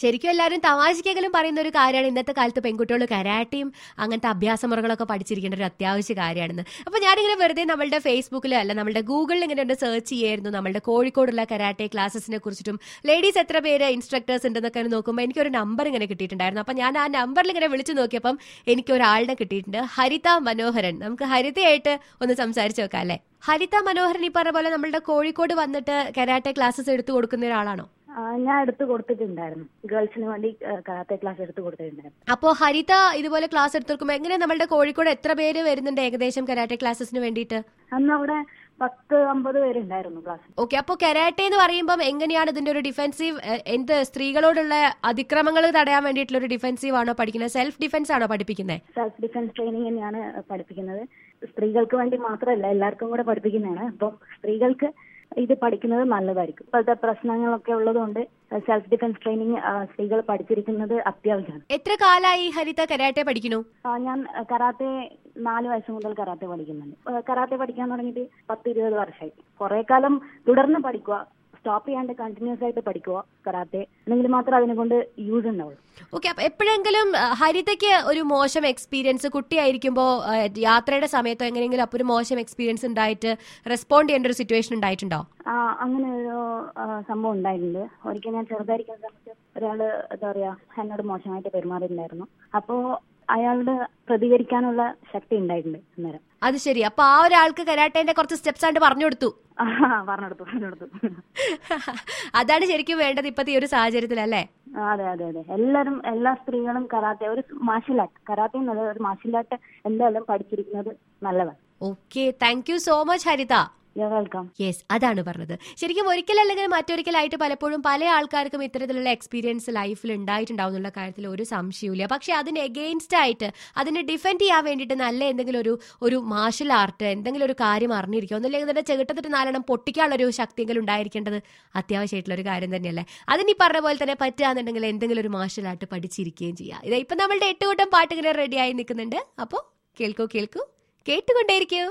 ശരിക്കും എല്ലാവരും തമാശക്കെങ്കിലും പറയുന്ന ഒരു കാര്യമാണ് ഇന്നത്തെ കാലത്ത് പെൺകുട്ടികൾ കരാട്ടയും അങ്ങനത്തെ അഭ്യാസ മുറകളൊക്കെ പഠിച്ചിരിക്കേണ്ട ഒരു അത്യാവശ്യ കാര്യമാണെന്ന് അപ്പൊ ഞാനിങ്ങനെ വെറുതെ നമ്മളുടെ ഫേസ്ബുക്കിൽ അല്ല നമ്മളുടെ ഗൂഗിളിൽ ഇങ്ങനെ ഒന്ന് സെർച്ച് ചെയ്യായിരുന്നു നമ്മളുടെ കോഴിക്കോടുള്ള കരാട്ടെ ക്ലാസ്സസിനെ കുറിച്ചിട്ടും ലേഡീസ് എത്ര പേര് ഇൻസ്ട്രക്ടേഴ്സ് ഉണ്ടെന്നൊക്കെ നോക്കുമ്പോൾ എനിക്കൊരു നമ്പർ ഇങ്ങനെ കിട്ടിയിട്ടുണ്ടായിരുന്നു അപ്പൊ ഞാൻ ആ നമ്പറിൽ ഇങ്ങനെ വിളിച്ചു നോക്കിയപ്പം എനിക്ക് ഒരാളിനെ കിട്ടിയിട്ടുണ്ട് ഹരിത മനോഹരൻ നമുക്ക് ഹരിതയായിട്ട് ഒന്ന് സംസാരിച്ചു നോക്കാം അല്ലേ ഹരിത മനോഹരൻ ഈ പറഞ്ഞ പോലെ നമ്മളുടെ കോഴിക്കോട് വന്നിട്ട് കരാട്ടെ ക്ലാസ്സസ് എടുത്തു കൊടുക്കുന്ന ഒരാളാണോ ആ, ഞാൻ എടുത്തു കൊടുത്തിട്ടുണ്ടായിരുന്നു ഗേൾസിന് വേണ്ടി കരാത്തെ ക്ലാസ് എടുത്തു കൊടുത്തിട്ടുണ്ടായിരുന്നു അപ്പോ ഹരിത ഇതുപോലെ ക്ലാസ് എടുത്തു കൊടുക്കുമ്പോൾ എങ്ങനെ നമ്മളുടെ കോഴിക്കോട് എത്ര പേര് വരുന്നുണ്ട് ഏകദേശം കരാട്ടെ ക്ലാസ്സസിന് വേണ്ടിയിട്ട് അന്ന് അവിടെ പത്ത് അമ്പത് പേരുണ്ടായിരുന്നു ക്ലാസ് ഓക്കെ അപ്പോൾ കരാട്ടെ എന്ന് പറയുമ്പോൾ എങ്ങനെയാണ് ഇതിന്റെ ഒരു ഡിഫെൻസീവ് എ- എന്ത് സ്ത്രീകളോടുള്ള അതിക്രമങ്ങൾ തടയാൻ വേണ്ടിയിട്ടുള്ള ഒരു ഡിഫെൻസീവ് ആണോ പഠിക്കുന്നത് സെൽഫ് ഡിഫെൻസ് ആണോ പഠിപ്പിക്കുന്നത് സെൽഫ് ഡിഫൻസ് ട്രെയിനിങ് തന്നെയാണ് പഠിപ്പിക്കുന്നത് സ്ത്രീകൾക്ക് വേണ്ടി മാത്രമല്ല എല്ലാവർക്കും കൂടെ പഠിപ്പിക്കുന്നതാണ് അപ്പം സ്ത്രീകൾക്ക് ഇത് പഠിക്കുന്നത് നല്ലതായിരിക്കും ഇപ്പോഴത്തെ പ്രശ്നങ്ങളൊക്കെ ഉള്ളതുകൊണ്ട് സെൽഫ് ഡിഫൻസ് ട്രെയിനിങ് സ്ത്രീകൾ പഠിച്ചിരിക്കുന്നത് അത്യാവശ്യമാണ് എത്ര കാലായി ഹരിത കരാട്ടെ പഠിക്കുന്നു ആ, ഞാൻ കരാത്തെ നാല് വയസ്സ് മുതൽ കരാത്തെ പഠിക്കുന്നുണ്ട് ആ, കരാത്തെ പഠിക്കാൻ തുടങ്ങിയിട്ട് പത്ത് ഇരുപത് വർഷമായി കുറെ കാലം തുടർന്ന് പഠിക്കുക സ്റ്റോപ്പ് ചെയ്യാണ്ട് കണ്ടിന്യൂസ് ആയിട്ട് പഠിക്കുക കരാത്തെ എന്നെങ്കിൽ മാത്രമേ അതിനെ കൊണ്ട് യൂസ് ഉണ്ടാവുള്ളൂ ഓക്കെ അപ്പൊ എപ്പോഴെങ്കിലും ആ, ഹരിതയ്ക്ക് ഒരു മോശം എക്സ്പീരിയൻസ് കുട്ടിയായിരിക്കുമ്പോൾ ആ, യാത്രയുടെ സമയത്തോ എങ്ങനെയെങ്കിലും അപ്പൊ ഒരു മോശം എക്സ്പീരിയൻസ് ഉണ്ടായിട്ട് റെസ്പോണ്ട് ചെയ്യേണ്ട ഒരു സിറ്റുവേഷൻ ഉണ്ടായിട്ടുണ്ടോ ആ അങ്ങനെ ഒരു ആ, സംഭവം ഉണ്ടായിട്ടുണ്ട് ഒരിക്കൽ ഞാൻ ചെറുതായിരിക്കുന്ന സമയത്ത് ഒരാള് എന്താ പറയാ എന്നോട് മോശമായിട്ട് പെരുമാറിയിട്ടുണ്ടായിരുന്നു അപ്പോ അയാളുടെ പ്രതികരിക്കാനുള്ള ശക്തി ഉണ്ടായിട്ടുണ്ട് അന്നേരം അത് ശരി അപ്പൊ ആ ഒരാൾക്ക് കരാട്ടേന്റെ കുറച്ച് സ്റ്റെപ്സ് ആയിട്ട് പറഞ്ഞു കൊടുത്തു ആ, പറഞ്ഞെടുത്തു പറഞ്ഞെടുത്തു അതാണ് ശരിക്കും വേണ്ടത് ഇപ്പത്തെ ഈ ഒരു സാഹചര്യത്തിൽ അല്ലേ ആ, അതെ അതെ അതെ എല്ലാരും എല്ലാ സ്ത്രീകളും കരാത്തെ ഒരു മാർഷ്യൽ ആർട്ട് കരാത്തെ എന്നത് ഒരു മാർഷ്യൽ ആർട്ട് എന്തായാലും പഠിച്ചിരിക്കുന്നത് നല്ലതാണ് okay thank you so much Haritha you welcome yes അതാണ് പറഞ്ഞത് ശരിക്കും ഒരിക്കലല്ലെങ്കിൽ മറ്റൊരിക്കലായിട്ട് പലപ്പോഴും പല ആൾക്കാർക്കും ഇത്തരത്തിലുള്ള എക്സ്പീരിയൻസ് ലൈഫിൽ ഉണ്ടായിട്ടുണ്ടാവും എന്നുള്ള കാര്യത്തിൽ ഒരു സംശയമില്ല പക്ഷെ അതിന് എഗെയിൻസ്റ്റ് ആയിട്ട് അതിനെ ഡിഫെൻഡ് ചെയ്യാൻ വേണ്ടിയിട്ട് നല്ല എന്തെങ്കിലും ഒരു ഒരു മാർഷൽ ആർട്ട് എന്തെങ്കിലും ഒരു കാര്യം അറിഞ്ഞിരിക്കുക ഒന്നുമില്ലെങ്കിൽ തന്നെ ചെകിട്ടത്തിട്ട് നാലെണ്ണം പൊട്ടിക്കാനുള്ള ഒരു ശക്തിയെങ്കിലും ഉണ്ടായിരിക്കേണ്ടത് അത്യാവശ്യമായിട്ടുള്ള ഒരു കാര്യം തന്നെയല്ലേ അതിന് ഈ പറഞ്ഞ പോലെ തന്നെ പറ്റുകയാണെന്നുണ്ടെങ്കിൽ എന്തെങ്കിലും ഒരു മാർഷൽ ആർട്ട് പഠിച്ചിരിക്കുകയും ചെയ്യാം ഇത് ഇപ്പം നമ്മളുടെ എട്ട് കൂട്ടം പാട്ട് ഇങ്ങനെ റെഡിയായി നിൽക്കുന്നുണ്ട് അപ്പോൾ കേൾക്കൂ കേൾക്കൂ കേട്ടുകൊണ്ടേയിരിക്കൂ